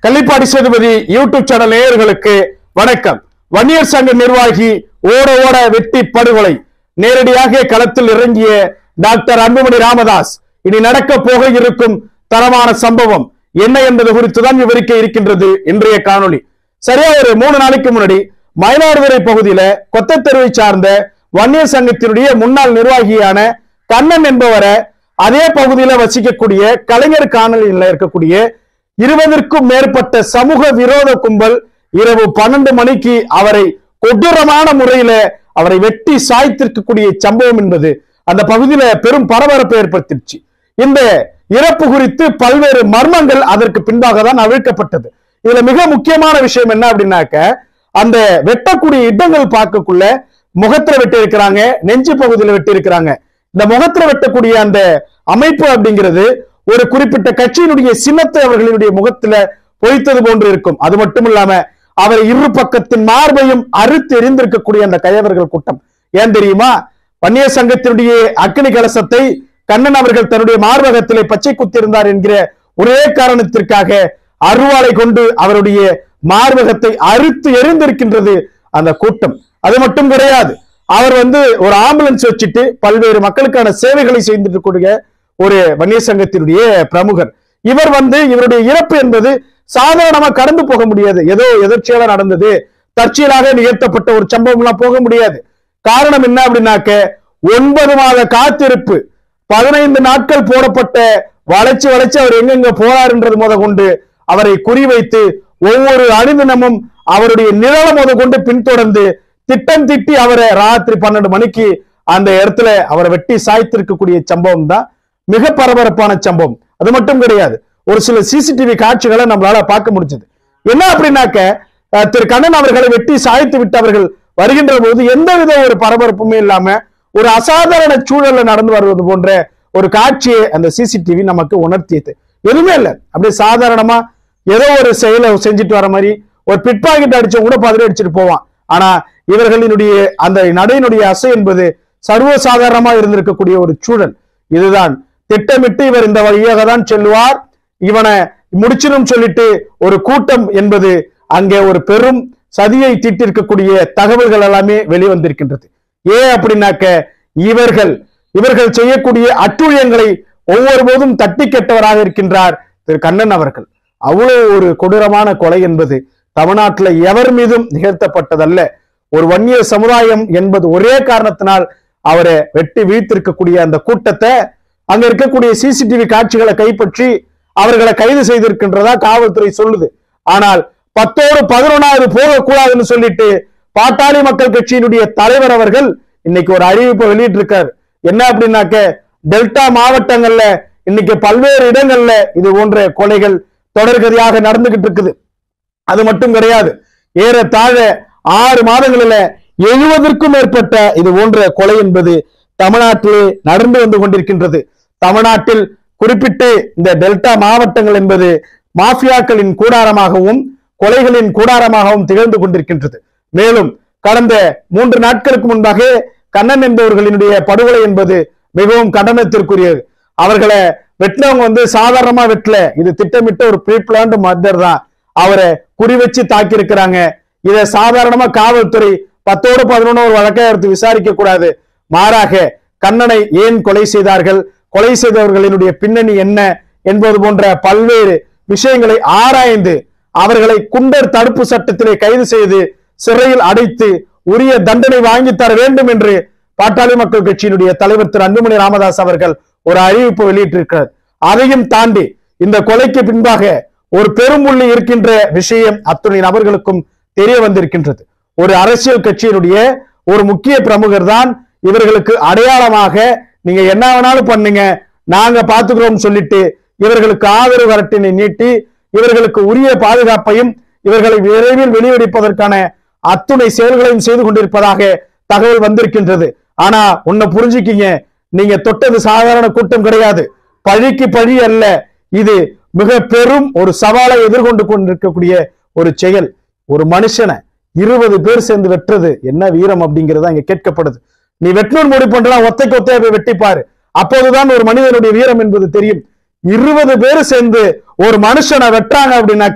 Kallipadi Sethupathi YouTube channel நேயர்களுக்கு வணக்கம் வன்னியர் சங்க நிர்வாகி ஓட ஓட வெட்டி படுகொலை நேரடியாக களத்தில் இறங்கிய டாக்டர் அன்புமணி ராமதாஸ் இனி நடக்க போக இருக்கும் தரமான சம்பவம் என்ன என்பது குறித்து தான் விவரிக்க இருக்கின்றது இன்றைய காணொளி சரியா ஒரு மூணு நாளைக்கு முன்னாடி மயிலாடுதுறை பகுதியில கொத்தத்தெருவை சார்ந்த வன்னியர் சங்கத்தினுடைய முன்னாள் நிர்வாகியான கண்ணன் என்பவரை அதே பகுதியில வசிக்கக்கூடிய கலைஞர் காணொலியில் இருக்கக்கூடிய இருபதற்கும் மேற்பட்ட சமூக விரோத கும்பல் இரவு பன்னெண்டு மணிக்கு அவரை கொடூரமான முறையில அவரை வெட்டி சாய்த்திருக்கக்கூடிய சம்பவம் என்பது அந்த பகுதியில பெரும் பரபரப்பை ஏற்படுத்திடுச்சு இந்த இறப்பு குறித்து பல்வேறு மர்மங்கள் அதற்கு பின்பாக தான் அவிழ்க்கப்பட்டது இதுல மிக முக்கியமான விஷயம் என்ன அப்படின்னாக்க அந்த வெட்டக்கூடிய இடங்கள் பார்க்கக்குள்ள முகத்துல வெட்டி இருக்கிறாங்க நெஞ்சு பகுதியில வெட்டி இருக்கிறாங்க இந்த முகத்துல வெட்டக்கூடிய அந்த அமைப்பு அப்படிங்கிறது ஒரு குறிப்பிட்ட கட்சியினுடைய சின்னத்தை அவர்களுடைய முகத்துல பொய்த்தது போன்று இருக்கும் அது மட்டும் இல்லாம அவர் இரு பக்கத்தின் மார்பையும் அறுத்து எரிந்திருக்கக்கூடிய அந்த கயவர்கள் கூட்டம் ஏன் தெரியுமா வன்னியர் சங்கத்தினுடைய அக்னி கலசத்தை கண்ணன் அவர்கள் தன்னுடைய மார்பகத்திலே பச்சை குத்திருந்தார் என்கிற ஒரே காரணத்திற்காக அருவாளை கொண்டு அவருடைய மார்பகத்தை அறுத்து எரிந்திருக்கின்றது அந்த கூட்டம் அது மட்டும் கிடையாது அவர் வந்து ஒரு ஆம்புலன்ஸ் வச்சுட்டு பல்வேறு மக்களுக்கான சேவைகளை செய்துட்டு கூடிய ஒரு வன்னியர் சங்கத்தினுடைய பிரமுகர் இவர் வந்து இவருடைய இறப்பு என்பது சாதாரணமா கடந்து போக முடியாது ஏதோ எதிர்ச்சியாக நடந்தது தற்செயலாக நிகழ்த்தப்பட்ட ஒரு சம்பவம் எல்லாம் போக முடியாது காரணம் என்ன அப்படின்னாக்க ஒன்பது மாத காத்திருப்பு பதினைந்து நாட்கள் போடப்பட்ட வளைச்சு வளைச்சு அவர் எங்கெங்க போறாருன்றது முத கொண்டு அவரை குறிவைத்து ஒவ்வொரு அணிதினமும் அவருடைய நிழலை முத கொண்டு பின்தொடர்ந்து திட்டம் திட்டி அவரை ராத்திரி பன்னெண்டு மணிக்கு அந்த இடத்துல அவரை வெட்டி சாய்த்திருக்கக்கூடிய சம்பவம் தான் மிக பரபரப்பான சம்பவம் அது மட்டும் கிடையாது ஒரு சில சிசிடிவி காட்சிகளை நம்மளால பார்க்க முடிஞ்சது என்ன அப்படின்னாக்க அஹ், திரு கண்ணன் அவர்களை வெட்டி சாய்த்து விட்டவர்கள் வருகின்ற போது எந்தவித ஒரு பரபரப்புமே இல்லாம ஒரு அசாதாரண சூழல்ல நடந்து வருவது போன்ற ஒரு காட்சியை அந்த சிசிடிவி நமக்கு உணர்த்தியது எதுவுமே இல்லை அப்படியே சாதாரணமா ஏதோ ஒரு செயலை செஞ்சுட்டு வர மாதிரி ஒரு பிட் பாக்கெட் அடிச்சவங்க கூட பதறி அடிச்சுட்டு போவான் ஆனா இவர்களினுடைய அந்த நடையினுடைய அசை என்பது சர்வசாதாரணமா இருந்திருக்கக்கூடிய ஒரு சூழல் இதுதான் திட்டமிட்டு இவர் இந்த வழியாக தான் செல்வார் இவனை முடிச்சிடும் சொல்லிட்டு ஒரு கூட்டம் என்பது அங்கே ஒரு பெரும் சதியை தீட்டிருக்கக்கூடிய தகவல்கள் எல்லாமே வெளிவந்திருக்கின்றது ஏன் அப்படின்னாக்க இவர்கள் இவர்கள் செய்யக்கூடிய அட்டூழியங்களை ஒவ்வொரு போதும் தட்டி கெட்டவராக இருக்கின்றார் திரு கண்ணன் அவர்கள் அவ்வளவு ஒரு கொடூரமான கொலை என்பது தமிழ்நாட்டுல எவர் மீதும் நிகழ்த்தப்பட்டதல்ல ஒரு வன்னிய சமுதாயம் என்பது ஒரே காரணத்தினால் அவரை வெட்டி வீழ்த்திருக்கக்கூடிய அந்த கூட்டத்தை அங்க இருக்கக்கூடிய சிசிடிவி காட்சிகளை கைப்பற்றி அவர்களை கைது செய்திருக்கின்றதா காவல்துறை சொல்லுது ஆனால் பத்தோடு பதினொன்னாவது போகக்கூடாதுன்னு சொல்லிட்டு பாட்டாளி மக்கள் கட்சியினுடைய தலைவர் அவர்கள் இன்னைக்கு ஒரு அறிவிப்பை வெளியிட்டு இருக்காரு என்ன அப்படின்னாக்க டெல்டா மாவட்டங்கள்ல இன்னைக்கு பல்வேறு இடங்கள்ல இது போன்ற கொலைகள் தொடர்கதையாக நடந்துகிட்டு இருக்குது அது மட்டும் கிடையாது ஏறத்தாழ ஆறு மாதங்களில எழுபதற்கும் மேற்பட்ட இது போன்ற கொலை என்பது தமிழ்நாட்டிலே நடந்து வந்து கொண்டிருக்கின்றது தமிழ்நாட்டில் குறிப்பிட்டு இந்த டெல்டா மாவட்டங்கள் என்பது மாஃபியாக்களின் கூடாரமாகவும் கொலைகளின் கூடாரமாகவும் திகழ்ந்து கொண்டிருக்கின்றது மேலும் கடந்த மூன்று நாட்களுக்கு முன்பாக கண்ணன் என்பவர்களினுடைய படுகொலை என்பது மிகவும் கண்டனத்திற்குரியது அவர்களை வெட்டினவங்க வந்து சாதாரணமா வெட்டல இது திட்டமிட்ட ஒரு ப்ரீ பிளான்டு மர்டர் தான் அவரை குறி வச்சு தாக்கி இருக்கிறாங்க இதை சாதாரணமா காவல்துறை பத்தோடு பதினொன்னு ஒரு வழக்கை எடுத்து விசாரிக்க கூடாது மாறாக கண்ணனை ஏன் கொலை செய்தார்கள் கொலை செய்தவர்களினுடைய பின்னணி என்ன என்பது போன்ற பல்வேறு விஷயங்களை ஆராய்ந்து அவர்களை குண்டர் தடுப்பு சட்டத்திலே கைது செய்து சிறையில் அடைத்து உரிய தண்டனை வாங்கி தர வேண்டும் என்று பாட்டாளி மக்கள் கட்சியினுடைய தலைவர் திரு அன்புமணி ராமதாஸ் அவர்கள் ஒரு அறிவிப்பு வெளியிட்டிருக்கிறார் அதையும் தாண்டி இந்த கொலைக்கு பின்பாக ஒரு பெரும்புள்ளி இருக்கின்ற விஷயம் அத்துணை நபர்களுக்கும் தெரிய வந்திருக்கின்றது ஒரு அரசியல் கட்சியினுடைய ஒரு முக்கிய பிரமுகர் தான் இவர்களுக்கு அடையாளமாக நீங்க என்ன வேணாலும் பண்ணுங்க நாங்க பாத்துக்கிறோம் சொல்லிட்டு இவர்களுக்கு ஆதரவு வரட்டினை நீட்டி இவர்களுக்கு உரிய பாதுகாப்பையும் இவர்களை விரைவில் வெளியிடிப்பதற்கான அத்துணை செயல்களையும் செய்து கொண்டிருப்பதாக தகவல் வந்திருக்கின்றது ஆனா உன்னை புரிஞ்சுக்கிங்க நீங்க தொட்டது சாதாரண கூட்டம் கிடையாது பழிக்கு பழி அல்ல இது மிக பெரும் ஒரு சவாலை எதிர்கொண்டு கொண்டிருக்கக்கூடிய ஒரு செயல் ஒரு மனுஷனை இருபது பேர் சேர்ந்து வெட்டுறது என்ன வீரம் அப்படிங்கிறது இங்க கேட்கப்படுது நீ வெட்டணும் முடிவு பண்றா ஒத்தைக்கு ஒத்தையா போய் வெட்டிப்பாரு அப்போதுதான் ஒரு மனிதனுடைய வீரம் என்பது தெரியும் இருபது பேர் சேர்ந்து ஒரு மனுஷனை வெட்டுறாங்க அப்படின்னாக்க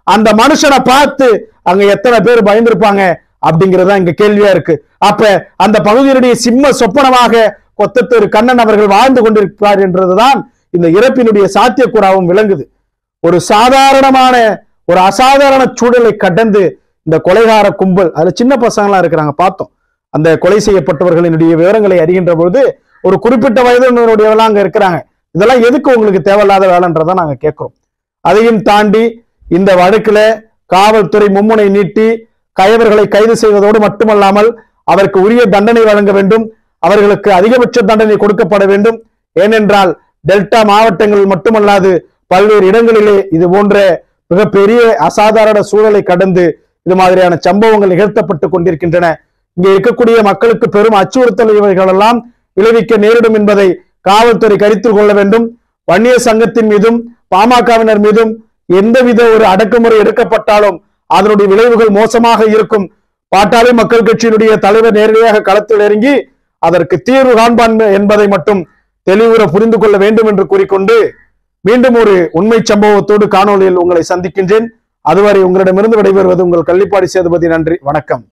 அந்த மனுஷனை பார்த்து அங்க எத்தனை பேர் பயந்திருப்பாங்க அப்படிங்கறதா இங்க கேள்வியா இருக்கு அப்ப அந்த பகுதியினுடைய சிம்ம சொப்பனமாக கொத்தத்தூர் கண்ணன் அவர்கள் வாழ்ந்து கொண்டிருக்கிறார் என்றதுதான் இந்த இறப்பினுடைய சாத்தியக்கூறாவும் விளங்குது ஒரு சாதாரணமான ஒரு அசாதாரண சூழலை கடந்து இந்த கொலைகார கும்பல் அதுல சின்ன பசங்களாம் இருக்கிறாங்க பார்த்தோம் அந்த கொலை செய்யப்பட்டவர்களினுடைய விவரங்களை அறிகின்ற பொழுது ஒரு குறிப்பிட்ட வயதினருடையவெல்லாம் அங்க இருக்கிறாங்க இதெல்லாம் எதுக்கு உங்களுக்கு தேவையில்லாத வேலைன்றதை நாங்க கேட்கிறோம் அதையும் தாண்டி இந்த வழக்குல காவல்துறை மும்முனை நீட்டி கயவர்களை கைது செய்வதோடு மட்டுமல்லாமல் அவருக்கு உரிய தண்டனை வழங்க வேண்டும் அவர்களுக்கு அதிகபட்ச தண்டனை கொடுக்கப்பட வேண்டும் ஏனென்றால் டெல்டா மாவட்டங்களில் மட்டுமல்லாது பல்வேறு இடங்களிலே இது போன்ற மிகப்பெரிய அசாதாரண சூழலை கடந்து இது மாதிரியான சம்பவங்கள் நிகழ்த்தப்பட்டு கொண்டிருக்கின்றன இங்கே இருக்கக்கூடிய மக்களுக்கு பெரும் அச்சுறுத்தல் இவைகள் எல்லாம் விளைவிக்க நேரிடும் என்பதை காவல்துறை கருத்தில் கொள்ள வேண்டும் வன்னியர் சங்கத்தின் மீதும் பாமகவினர் மீதும் எந்தவித ஒரு அடக்குமுறை எடுக்கப்பட்டாலும் அதனுடைய விளைவுகள் மோசமாக இருக்கும் பாட்டாளி மக்கள் கட்சியினுடைய தலைவர் நேரடியாக களத்தில் இறங்கி அதற்கு தீர்வு காண்பான் என்பதை மட்டும் தெளிவுற புரிந்து கொள்ள வேண்டும் என்று கூறிக்கொண்டு மீண்டும் ஒரு உண்மை சம்பவத்தோடு காணொளியில் உங்களை சந்திக்கின்றேன் அதுவரை உங்களிடமிருந்து விடைபெறுவது உங்கள் கள்ளிப்பாடி சேதுபதி நன்றி வணக்கம்